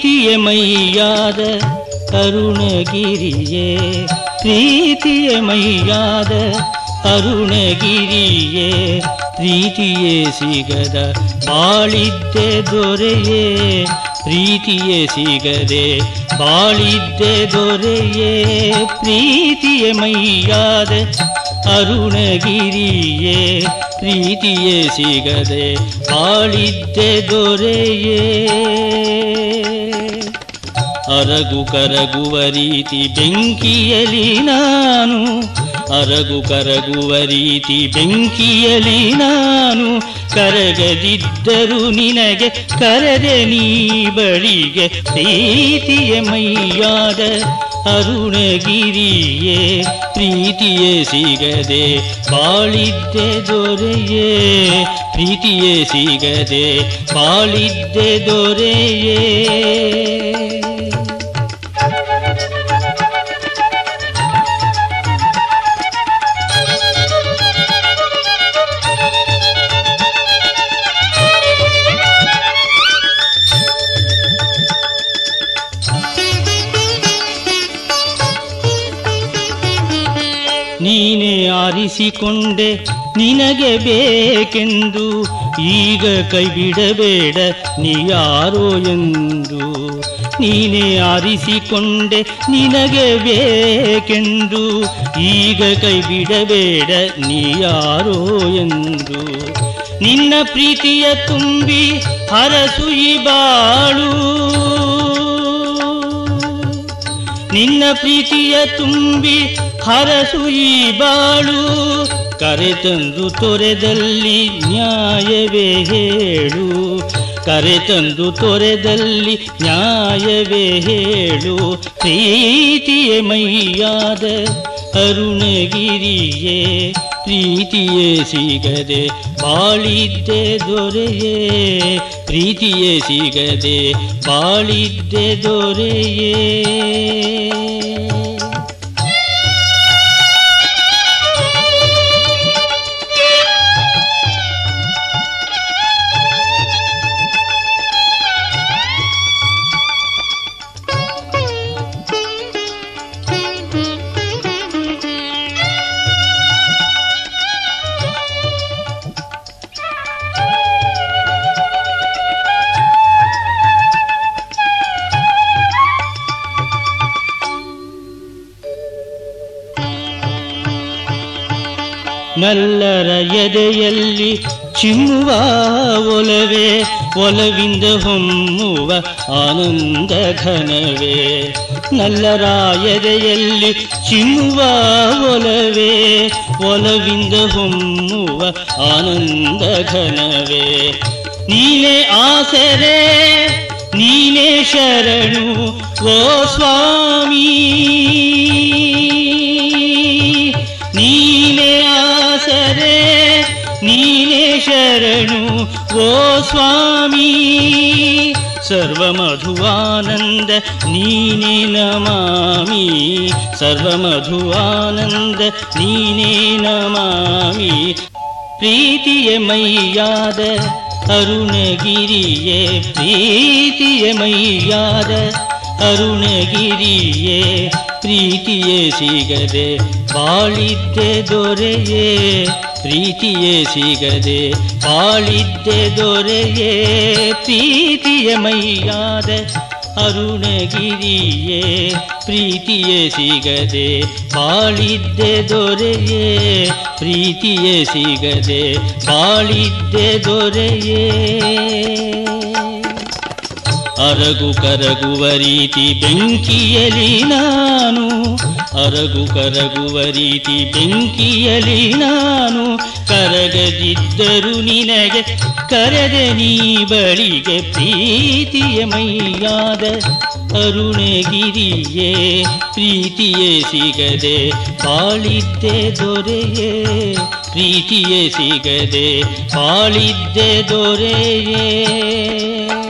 ಪ್ರೀತಿಯ ಮೈಯಾದ ಅರುಣಗಿರಿಯೇ ಪ್ರೀತಿಯ ಮೈಯಾದ ಅರುಣಗಿರಿಯೇ ಪ್ರೀತಿಯೇ ಸಿಗದ ಬಾಳಿದ್ದೆ ದೊರೆಯೇ ಪ್ರೀತಿಯೇ ಸಿಗದೆ ಬಾಳಿದ್ದೆ ದೊರೆಯೇ ಪ್ರೀತಿಯ ಮೈಯಾದ ಅರುಣಗಿರಿಯೇ ಪ್ರೀತಿಯೇ ಸಿಗದೆ ಬಾಳಿದ್ದೆ ದೊರೆಯೇ ಅರಗು ಕರಗುವ ರೀತಿ ಬೆಂಕಿಯಲಿ ನಾನು ಅರಗು ಕರಗುವ ರೀತಿ ಬೆಂಕಿಯಲಿ ನಾನು ಕರಗದಿದ್ದರೂ ನಿನಗೆ ಕರೆದೆ ನೀ ಬಳಿಗೆ ಪ್ರೀತಿಯ ಮೈಯಾದ ಅರುಣಗಿರಿಯೇ ಪ್ರೀತಿಯೇ ಸಿಗದೆ ಬಾಳಿದ್ದೆ ದೊರೆಯೇ ಪ್ರೀತಿಯೇ ಸಿಗದೆ ಬಾಳಿದ್ದೆ ದೊರೆಯೇ ನೀನೇ ಆರಿಸಿಕೊಂಡೆ ನಿನಗೆ ಬೇಕೆಂದು ಈಗ ಕೈ ಬಿಡಬೇಡ ನೀ ಯಾರೋ ಎಂದು ನೀನೇ ಆರಿಸಿಕೊಂಡೆ ನಿನಗೆ ಬೇಕೆಂದು ಈಗ ಕೈ ಬಿಡಬೇಡ ನೀ ಯಾರೋ ಎಂದು ನಿನ್ನ ಪ್ರೀತಿಯ ತುಂಬಿ ಹರಸು ಈ ಬಾಳು ನಿನ್ನ ಪ್ರೀತಿಯ ತುಂಬಿ ಹರಸು ಈ ಬಾಳು ಕರೆತಂದು ತೊರೆದಲ್ಲಿ ನ್ಯಾಯವೇ ಹೇಳು ಕರೆತಂದು ತೊರೆದಲ್ಲಿ ನ್ಯಾಯವೇ ಹೇಳು ಪ್ರೀತಿಯ ಮೈಯಾದ ಅರುಣಗಿರಿಯೇ ಪ್ರೀತಿಯೇ ಸಿಗದೆ ಬಾಳಿದ್ದೆ ದೊರೆಯೇ ಪ್ರೀತಿಯೇ ಸಿಗದೆ ಬಾಳಿದ್ದೆ ದೊರೆಯೇ ನಲ್ಲರ ಎದೆಯಲ್ಲಿ ಚಿಮ್ಮುವ ಒಲವೇ ಒಲವಿಂದ ಹೊಮ್ಮುವ ಆನಂದ ಘನವೇ ನಲ್ಲರ ಎದೆಯಲ್ಲಿ ಚಿಮ್ಮುವ ಒಲವೇ ಒಲವಿಂದ ಹೊಮ್ಮುವ ಆನಂದ ಘನವೇ ನೀನೇ ಆಸರೆ ನೀನೇ ಶರಣು ಓ ಸ್ವಾಮಿ ನೀನೇ ಆಸರೆ ನೀನೇ ಶರಣು ಓ ಸ್ವಾಮಿ ಸರ್ವಮಧುವಾನಂದ ನೀನೇ ನಮಾಮಿ ಸರ್ವಮಧುವಾನಂದ ನೀನೇ ನಮಾಮಿ ಪ್ರೀತಿಯ ಮೈಯಾದ ಅರುಣಗಿರಿಯೇ ಪ್ರೀತಿಯ ಮೈಯಾದ ಅರುಣಗಿರಿಯೇ ಪ್ರೀತಿಯೇ ಸಿಗದೆ ಬಾಳಿದ್ದೆ ದೊರೆಯೇ ಪ್ರೀತಿಯೇ ಸಿಗದೆ ಬಾಳಿದ್ದೆ ದೊರೆಯೇ ಪ್ರೀತಿಯ ಮೈಯಾದ ಅರುಣಗಿರಿಯೇ ಪ್ರೀತಿಯೇ ಸಿಗದೆ ಬಾಳಿದ್ದೆ ದೊರೆಯೇ ಪ್ರೀತಿಯೇ ಸಿಗದೆ ಬಾಳಿದ್ದೆ ದೊರೆಯೇ ಅರಗು ಕರಗುವ ರೀತಿ ಬೆಂಕಿಯಲಿ ನಾನು ಅರಗು ಕರಗುವ ರೀತಿ ಬೆಂಕಿಯಲಿ ನಾನು ಕರಗದಿದ್ದರು ನಿನಗೆ ಕರೆದೆ ನೀ ಬಳಿಗೆ ಪ್ರೀತಿಯ ಮೈಯಾದ ಅರುಣಗಿರಿಯೇ ಪ್ರೀತಿಯೇ ಸಿಗದೆ ಬಾಳಿದ್ದೆ ದೊರೆಯೇ ಪ್ರೀತಿಯೇ ಸಿಗದೆ ಬಾಳಿದ್ದೆ ದೊರೆಯೇ